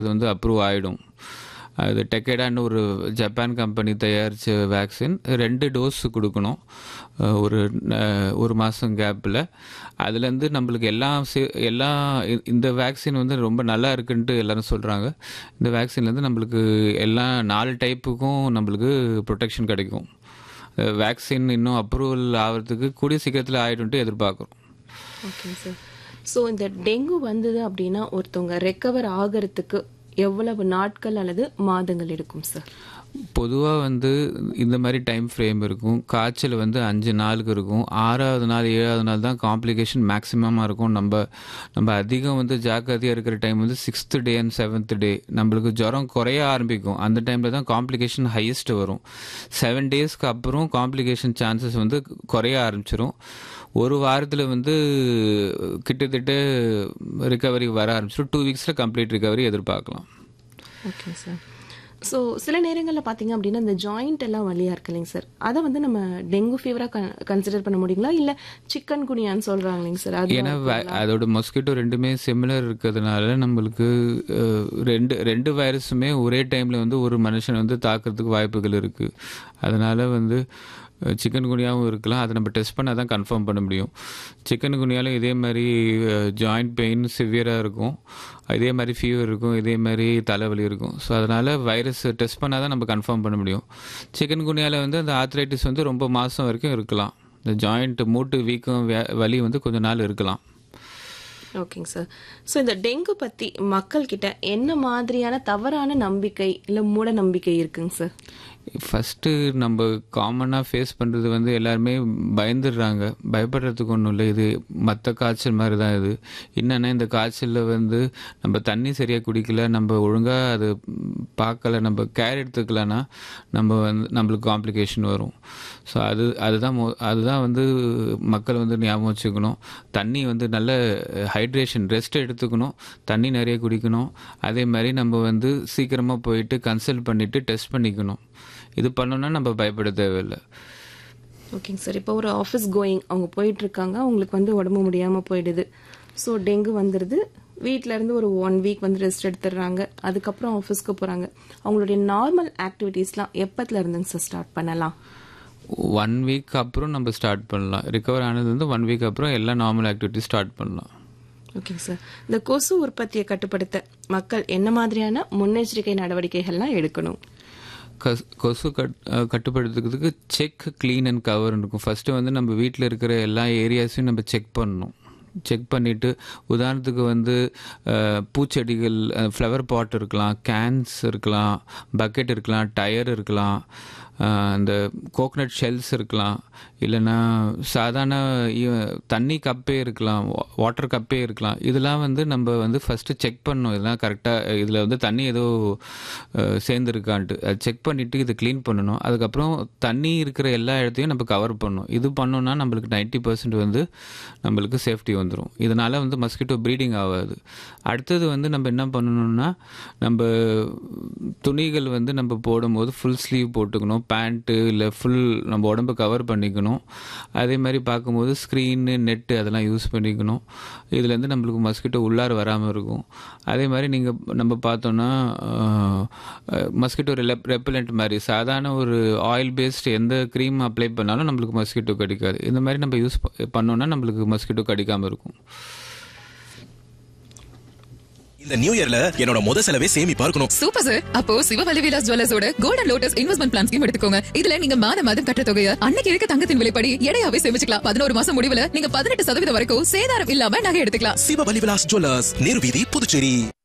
அது வந்து அப்ரூவ் ஆகிடும் அது டெக்கேடான்னு ஒரு ஜப்பான் கம்பெனி தயாரித்த வேக்சின் ரெண்டு டோஸ் கொடுக்கணும் அஹ் ஒரு அஹ் ஒரு மாதம் கேப்பில் அதுலேருந்து நம்மளுக்கு எல்லாம் சே- எல்லா இ- இந்த வேக்சின் வந்து ரொம்ப நல்லா இருக்குன்ட்டு எல்லாரும் சொல்கிறாங்க இந்த வேக்சின்லேருந்து நம்மளுக்கு எல்லா நாலு டைப்புக்கும் நம்மளுக்கு ப்ரொடெக்ஷன் கிடைக்கும் வேக்சின் இன்னும் அப்ரூவல் ஆகிறதுக்கு கூடிய சீக்கிரத்தில் ஆகிடும்ட்டு எதிர்பார்க்குறோம் ஓகே சார் ஸோ இந்த டெங்கு வந்தது அப்படின்னா ஒருத்தவங்க ரெக்கவர் ஆகிறதுக்கு எவ்வளவு நாட்கள் அல்லது மாதங்கள் எடுக்கும் சார் பொதுவாக வந்து இந்த மாதிரி டைம் ஃப்ரேம் இருக்கும் காய்ச்சல் வந்து அஞ்சு நாளுக்கு இருக்கும் ஆறாவது நாள் ஏழாவது நாள் தான் காம்ப்ளிகேஷன் மேக்ஸிமமாக இருக்கும் நம்ம நம்ம அதிகம் வந்து ஜாக்கிரதையாக இருக்கிற டைம் வந்து sixth day and seventh day நம்மளுக்கு ஜுரம் குறைய ஆரம்பிக்கும் அந்த டைமில் தான் காம்ப்ளிகேஷன் ஹையஸ்ட் வரும் செவன் டேஸ்க்கு அப்புறம் காம்ப்ளிகேஷன் சான்சஸ் வந்து குறைய ஆரம்பிச்சிரும் ஒரு வாரத்தில் வந்து கிட்டத்தட்ட ரிகவரி வர ஆரம்பிச்சிடும் டூ வீக்ஸில் கம்ப்ளீட் ரிகவரி எதிர்பார்க்கலாம் ஓகே சார் ஸோ சில நேரங்களில் பார்த்தீங்க அப்படின்னா இந்த ஜாயிண்ட் எல்லாம் வலியாக இருக்கு இல்லைங்க சார் அதை வந்து நம்ம டெங்கு ஃபீவராக கன்சிடர் பண்ண முடியுங்களா இல்லை சிக்கன் குனியான்னு சொல்கிறாங்க இல்லைங்க சார் அது ஏன்னா வை- அதோட மொஸ்கிட்டோ ரெண்டுமே சிமிலர் இருக்கிறதுனால நம்மளுக்கு அஹ், ரெண்டு ரெண்டு வைரஸுமே ஒரே டைமில் வந்து ஒரு மனுஷன் வந்து தாக்குறதுக்கு வாய்ப்புகள் இருக்குது அதனால வந்து சிக்கன் குனியாவும் இருக்கலாம் அதை நம்ம டெஸ்ட் பண்ணால் தான் கன்ஃபார்ம் பண்ண முடியும் சிக்கன் குனியாலும் இதே மாதிரி ஜாயிண்ட் பெயின் சிவியராக இருக்கும் இதே மாதிரி ஃபீவர் இருக்கும் இதே மாதிரி தலைவலி இருக்கும் ஸோ அதனால் வைரஸ் டெஸ்ட் பண்ணால் தான் நம்ம கன்ஃபார்ம் பண்ண முடியும் சிக்கன் குனியாவில் வந்து அந்த ஆர்த்ரைட்டிஸ் வந்து ரொம்ப மாதம் வரைக்கும் இருக்கலாம் இந்த ஜாயிண்ட் மூட்டு வீக்கம் வே- வலி வந்து கொஞ்ச நாள் இருக்கலாம் ஓகேங்க சார் ஸோ இந்த டெங்கு பற்றி மக்கள்கிட்ட என்ன மாதிரியான தவறான நம்பிக்கை இல்லை மூட நம்பிக்கை இருக்குங்க சார் ஃபஸ்ட்டு நம்ம காமனாக ஃபேஸ் பண்ணுறது வந்து எல்லாருமே பயந்துடுறாங்க பயப்படுறதுக்கு ஒன்றும் இல்லை இது மற்ற காய்ச்சல் மாதிரி தான் இது என்னென்னா இந்த காய்ச்சலில் வந்து நம்ம தண்ணி சரியாக குடிக்கல நம்ம ஒழுங்காக அது பார்க்கல நம்ம கேர் எடுத்துக்கலன்னா நம்ம வந்து நம்மளுக்கு காம்ப்ளிகேஷன் வரும் ஸோ அது அதுதான் மோ அதுதான் வந்து மக்கள் வந்து ஞாபகம் வச்சுக்கணும் தண்ணி வந்து நல்ல ஹைட்ரேஷன் ரெஸ்ட் எடுத்துக்கணும் தண்ணி நிறைய குடிக்கணும் அதே மாதிரி நம்ம வந்து சீக்கிரமாக போயிட்டு கன்சல்ட் பண்ணிவிட்டு டெஸ்ட் பண்ணிக்கணும் இது பண்ணோன்னா நம்ம பயப்பட தேவையில்லை ஓகேங்க சார் இப்போ ஒரு ஆஃபீஸ் கோயிங் அவங்க போயிட்டு இருக்காங்க அவங்களுக்கு வந்து உடம்பு முடியாமல் போயிடுது ஸோ டெங்கு வந்துடுது வீட்ல இருந்து ஒரு ஒன் வீக் வந்து ரெஸ்ட் எடுத்துடுறாங்க அதுக்கப்புறம் ஆஃபீஸ்க்கு போகிறாங்க அவங்களுடைய நார்மல் ஆக்டிவிட்டீஸ்லாம் எப்பத்துல இருந்துங்க சார் ஸ்டார்ட் பண்ணலாம் ஒன் வீக் அப்புறம் நம்ம ஸ்டார்ட் பண்ணலாம் ரிகவர் ஆனது வந்து ஒன் வீக் அப்புறம் எல்லா நார்மல் ஆக்டிவிட்டி ஸ்டார்ட் பண்ணலாம் ஓகேங்க சார் இந்த கொசு உற்பத்தியை கட்டுப்படுத்த மக்கள் என்ன மாதிரியான முன்னெச்சரிக்கை நடவடிக்கைகள்லாம் எடுக்கணும் கஸ் கொசு கட் அஹ் கட்டுப்படுத்துறதுக்கு செக் க்ளீன் அண்ட் கவர் இருக்கும் ஃபஸ்ட்டு வந்து நம்ம வீட்டில் இருக்கிற எல்லா ஏரியாஸையும் நம்ம செக் பண்ணணும் செக் பண்ணிவிட்டு உதாரணத்துக்கு வந்து அஹ், பூச்செடிகள் ஃப்ளவர் பாட் இருக்கலாம் கேன்ஸ் இருக்கலாம் பக்கெட் இருக்கலாம் டயர் இருக்கலாம் அஹ், அந்த கோகனட் ஷெல்ஸ் இருக்கலாம் இல்லைன்னா சாதாரண இ- தண்ணி கப்பே இருக்கலாம் வாட்டர் கப்பே இருக்கலாம் இதெல்லாம் வந்து நம்ம வந்து ஃபஸ்ட்டு செக் பண்ணணும் இதெல்லாம் கரெக்டாக இதில் வந்து தண்ணி ஏதோ அஹ், சேர்ந்துருக்கான்ட்டு அது செக் பண்ணிவிட்டு இதை க்ளீன் பண்ணணும் அதுக்கப்புறம் தண்ணி இருக்கிற எல்லா இடத்தையும் நம்ம கவர் பண்ணணும் இது பண்ணோம்னா நம்மளுக்கு 90% பர்சன்ட் வந்து நம்மளுக்கு சேஃப்டி வந்துடும் இதனால் வந்து மஸ்கிட்டோ ப்ரீடிங் ஆகாது அடுத்தது வந்து நம்ம என்ன பண்ணணும்னா நம்ம துணிகள் வந்து நம்ம போடும்போது ஃபுல் ஸ்லீவ் போட்டுக்கணும் பேண்ட்டு இல்லை ஃபுல் நம்ம உடம்பு கவர் பண்ணிக்கணும் அதே மாதிரி பார்க்கும்போது ஸ்க்ரீனு நெட்டு அதெல்லாம் யூஸ் பண்ணிக்கணும் இதுலேருந்து நம்மளுக்கு மஸ்கிட்டோ உள்ளார வராமல் இருக்கும் அதே மாதிரி நீங்கள் நம்ம பார்த்தோன்னா மஸ்கிட்டோ ரெப்பலண்ட் மாதிரி சாதாரண ஒரு ஆயில் பேஸ்ட் எந்த க்ரீம் அப்ளை பண்ணாலும் நம்மளுக்கு மஸ்கிட்டோ கடிக்காது இந்த மாதிரி நம்ம யூஸ் பண்ணோன்னா நம்மளுக்கு மஸ்கிட்டோ கடிக்காமல் இருக்கும் இந்த நியூ இயர்ல என்னோட முத செலவே சேமிப்பா இருக்கணும் சூப்பர் சார் அப்போ சிவவலி விலாஸ் ஜுவல்லர்ஸோட golden lotus investment plan scheme எடுத்துக்கோங்க இதுல நீங்க மாத மாதம் கட்ட தொகையை அன்னைக்கு இருக்க தங்கத்தின் விலைப்படி எடையாவே சேமிச்சுக்கலாம் பதினோரு மாசம் முடிவுல நீங்க பதினெட்டு சதவீதம் வரைக்கும் சேதாரம் இல்லாம நகை எடுத்துக்கலாம் சிவபலி விலாஸ் ஜுவல்லர்ஸ் நேரு வீதி புதுச்சேரி